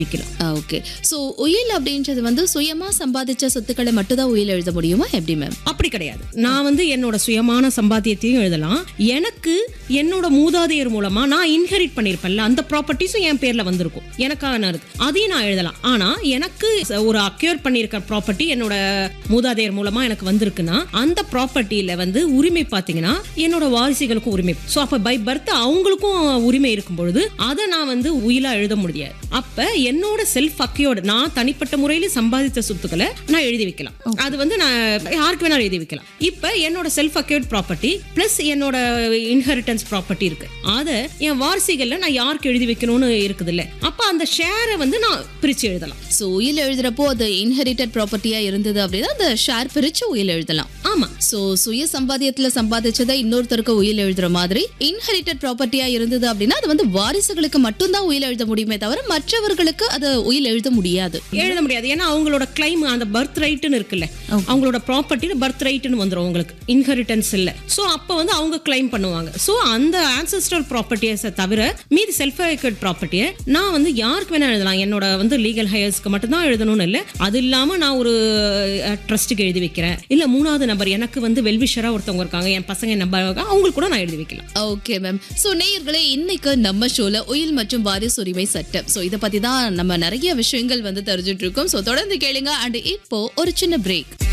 விக்கலாம் okay so உயில் அப்படின்றது வந்து சுயமா சம்பாதிச்ச சொத்துக்களை மட்டும் தான் உயில் எழுத முடியுமா எப்படி மேம் அப்படி கிடையாது நான் வந்து என்னோட சுயமான சம்பாத்தியத்தையும் எழுதலாம் எனக்கு என்னோட மூதாதையர் மூலமா நான் இன்ஹெரிட் பண்ணிருப்பேன்ல அந்த ப்ராப்பர்ட்டிஸும் என் பேர்ல வந்திருக்கும் எனக்கான இருக்கு அதையும் நான் எழுதலாம் ஆனா எனக்கு ஒரு அக்யூர் பண்ணியிருக்க ப்ராப்பர்ட்டி என்னோட மூதாதையர் மூலமா எனக்கு வந்திருக்குன்னா அந்த ப்ராப்பர்ட்டியில வந்து உரிமை பாத்தீங்கன்னா என்னோட வாரிசுகளுக்கும் உரிமை ஸோ அப்ப பை பர்த் அவங்களுக்கும் உரிமை இருக்கும் பொழுது அதை நான் வந்து உயிலா எழுத முடியாது அப்ப என்னோட செல்ஃப் அக்யூர்டு நான் தனிப்பட்ட முறையில சம்பாதித்த சொத்துக்களை நான் எழுதி வைக்கலாம் அது வந்து நான் யாருக்கு வேணாலும் எழுதி வைக்கலாம் இப்ப என்னோட செல்ஃப் அக்யூர்ட் ப்ராப்பர்ட்டி பிளஸ் என்னோட இன்ஹெரிட்டன்ஸ் ப்ராப்பர்ட்டி இருக்கு அதை என் வாரிசுகள்ல நான் யாருக்கு எழுதி வைக்கணும்னு இருக்குது இல்ல அப்ப அந்த ஷேரை வந்து நான் பிரிச்சு எழுதலாம் சோ உயில் எழுதுறப்போ அது இன்ஹெரிட்டட் ப்ராப்பர்ட்டியா இருந்தது அப்படின்னா அந்த ஷேர் பிரிச்சு உயில் எழுதலாம் ஆமா சோ சுய சம்பாத்தியத்துல சம்பாதிச்சதை இன்னொருத்தருக்கு உயில் எழுதுற மாதிரி இன்ஹெரிட்டட் ப்ராப்பர்ட்டியா இருந்தது அப்படின்னா அது வந்து வாரிசுகளுக்கு மட்டும்தான் உயில் எழுத முடியுமே தவிர மற்றவர்களுக்கு அது உயில் எழுத முடியாது எழுத முடியாது ஏன்னா அவங்களோட கிளைம் அந்த பர்த் ரைட்னு இருக்குல்ல அவங்களோட ப்ராப்பர்ட்டில பர்த் ரைட்னு வந்துரும் அவங்களுக்கு இன்ஹெரிட்டன்ஸ் இல்ல சோ அப்ப வந்து அவங்க கிளைம் பண்ணுவாங்க சோ அந்த ஆன்சஸ்ட்ரல் ப்ராப்பர்ட்டிஸை தவிர மீதி செல்ஃப் அக்யூர்ட் ப்ராப்பர்ட்டியை நான் வந்து யாருக்கு வேணா எழுதலாம் என்னோட வந்து லீகல் ஹையர்ஸ்க்கு மட்டும் தான் எழுதணும்னு இல்லை அது இல்லாம நான் ஒரு ட்ரஸ்ட்டுக்கு எழுதி வைக்கிறேன் இல்ல மூணாவது நபர் எனக்கு வந்து வெல்விஷரா ஒருத்தவங்க இருக்காங்க என் பசங்க நம்பர் அவங்களுக்கு கூட நான் எழுதி வைக்கலாம் ஓகே மேம் சோ நேயர்களே இன்னைக்கு நம்ம ஷோல உயில் மற்றும் வாரிசு உரிமை சட்டம் சோ இத பத்தி தான் நம்ம நிறைய விஷயங்கள் வந்து தெரிஞ்சுட்டு இருக்கோம் சோ தொடர்ந்து கேளுங்க அண்ட் இப்போ ஒரு சின்ன பிரேக்